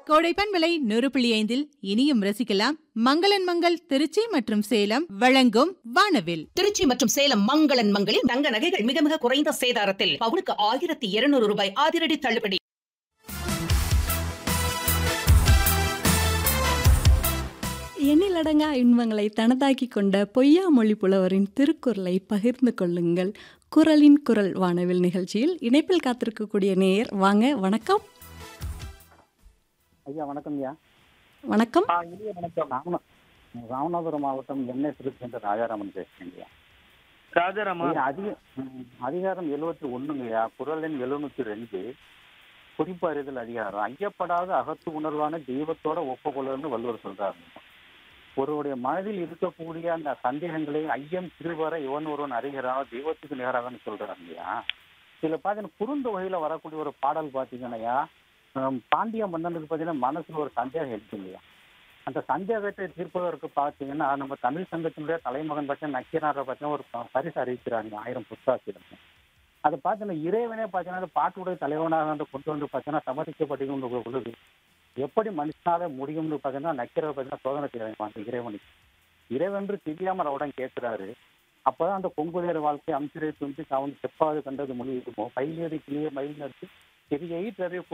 கோடைப்பன் விலை நூறு புள்ளி ஐந்தில் இனியும் ரசிக்கலாம் மங்களன் மங்கள் திருச்சி மற்றும் சேலம் வழங்கும் வானவில் திருச்சி மற்றும் சேலம் மங்களன் மங்களில் தங்க நகைகள் மிக மிக குறைந்த சேதாரத்தில் பவுனுக்கு ஆயிரத்தி இருநூறு ரூபாய் அதிரடி தள்ளுபடி எண்ணிலடங்கா இன்பங்களை தனதாக்கி கொண்ட பொய்யா மொழி புலவரின் திருக்குறளை பகிர்ந்து கொள்ளுங்கள் குரலின் குரல் வானவில் நிகழ்ச்சியில் இணைப்பில் காத்திருக்கக்கூடிய நேயர் வாங்க வணக்கம் ஐயா வணக்கம் ஐயா வணக்கம் ஆ, இனிய வணக்கம் ராமநா ராமநாதபுரம் மாவட்டம் எண்ணெய் திருச்சென்ற ராஜாராமன் பேசுறேங்க ஐயா ராஜாராமா ஐயா, அதிக ம், அதிகாரம் எழுபத்தி ஒண்ணுங்கய்யா குரல் எண் எழுநூத்தி ரெண்டு குறிப்பறிதல் அதிகாரம் ஐயப்படாத அகத்து உணர்வான தெய்வத்தோட ஒப்புக்கொள்ளன்னு வள்ளுவர் சொல்றாரு ஒருவருடைய மனதில் இருக்கக்கூடிய அந்த சந்தேகங்களை ஐயம் திருவர இவன் ஒருவன் அறிகிறானோ தெய்வத்துக்கு நிகராகன்னு சொல்றாரு இல்லையா இதுல பாத்தீங்கன்னா குறுந்த வகையில வரக்கூடிய ஒரு பாடல் பாத்தீங்கன்னா ஹம், பாண்டிய மன்னனுக்கு பாத்தீங்கன்னா மனசுல ஒரு சந்தேகம் இருக்கு இல்லையா அந்த சந்தேகத்தை தீர்ப்பதற்கு பார்த்தீங்கன்னா நம்ம தமிழ் சங்கத்தினுடைய தலைமகன் பார்த்தீங்கன்னா நக்கீரனாரை பார்த்தீங்கன்னா ஒரு ப- பரிசு அறிவிக்கிறாங்க ஆயிரம் புத்தாசிரியர் அதை பார்த்தீங்கன்னா இறைவனே பார்த்தீங்கன்னா அந்த பாட்டுடைய தலைவனாக வந்து கொண்டு வந்து பார்த்தீங்கன்னா சமர்ப்பிக்கப்பட்டிருக்கும் பொழுது எப்படி மனுஷனால முடியும்னு பார்த்தீங்கன்னா நக்கீரர் பார்த்தீங்கன்னா சோதனை செய்வாங்க அந்த இறைவனுக்கு இறைவன்று தெரியாமல் அவரிடம் கேட்கிறாரு அப்பதான் அந்த கொங்குதேர் வாழ்க்கை அம்சிரை துண்டி அவன் செப்பாவது கண்டது மொழி இருக்கும் பயிலேறி கிளியே மயில் நடித்து பெரிய ஈட்டறிவு